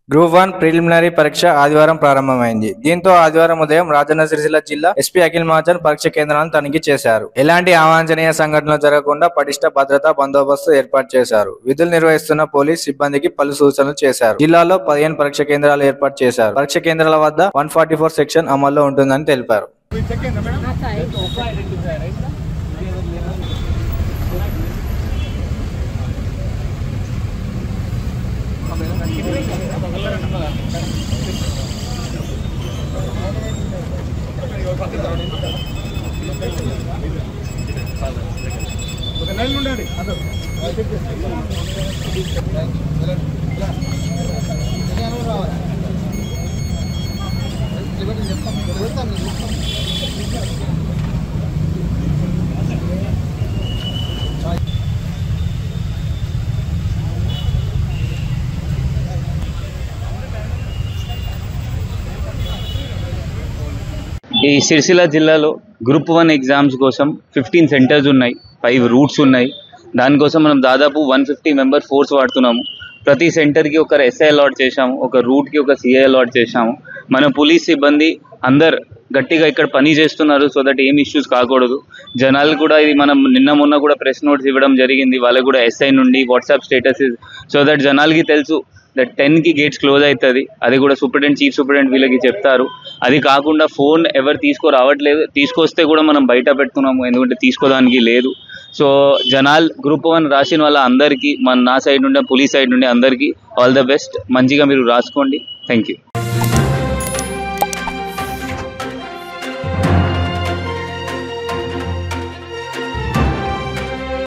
group one preliminary పరీక్ష ఆదివారం ప్రారంభమైంది దీంతో ఆదివారం ఉదయం రాజన్న సిరిసిల్ల జిల్లా ఎస్పీ అఖిల్ మహాజన్ పరీక్ష కేంద్రాలను తనిఖీ చేశారు ఎలాంటి అవాంఛనీయ సంఘటనలు జరగకుండా పటిష్ట భద్రతా బందోబస్తు ఏర్పాటు చేశారు విధులు నిర్వహిస్తున్న పోలీస్ సిబ్బందికి పలు సూచనలు చేశారు జిల్లాలో పదిహేను పరీక్ష కేంద్రాలు ఏర్పాటు చేశారు పరీక్ష కేంద్రాల వద్ద వన్ ఫార్టీ ఫోర్ సెక్షన్ అమల్లో ఉంటుందని తెలిపారు ఈ సిరిసిల్ల జిల్లాలో గ్రూప్ వన్ ఎగ్జామ్స్ కోసం ఫిఫ్టీన్ సెంటర్స్ ఉన్నాయి ఫైవ్ రూట్స్ ఉన్నాయి దానికోసం మనం దాదాపు వన్ ఫిఫ్టీ మెంబర్ ఫోర్స్ వాడుతున్నాము ప్రతి సెంటర్కి ఒక ఎస్ఐ అలాట్ చేశాము ఒక రూట్కి ఒక సిఐ అలాట్ చేశాము మన పోలీస్ సిబ్బంది అందరు గట్టిగా ఇక్కడ పని చేస్తున్నారు సో దట్ ఏం ఇష్యూస్ కాకూడదు జనాలు కూడా ఇది మనం నిన్న మొన్న కూడా ప్రెస్ నోట్స్ ఇవ్వడం జరిగింది వాళ్ళకు కూడా ఎస్ఐ నుండి వాట్సాప్ స్టేటస్ సో దట్ జనాలకి తెలుసు దట్ టెన్కి గేట్స్ క్లోజ్ అవుతుంది అది కూడా సూపరింటెండెంట్ చీఫ్ సూపరింటెండెంట్ వీళ్ళకి చెప్తారు అది కాకుండా ఫోన్ ఎవరు తీసుకురావట్లేదు తీసుకొస్తే కూడా మనం బయట పెడుతున్నాము ఎందుకంటే తీసుకోవడానికి లేదు సో జనాల్ గ్రూప్ వన్ రాసిన వాళ్ళ అందరికీ మన నా సైడ్ నుండి పోలీస్ సైడ్ నుండి అందరికీ ఆల్ ద బెస్ట్ మంచిగా మీరు రాసుకోండి థ్యాంక్ యూ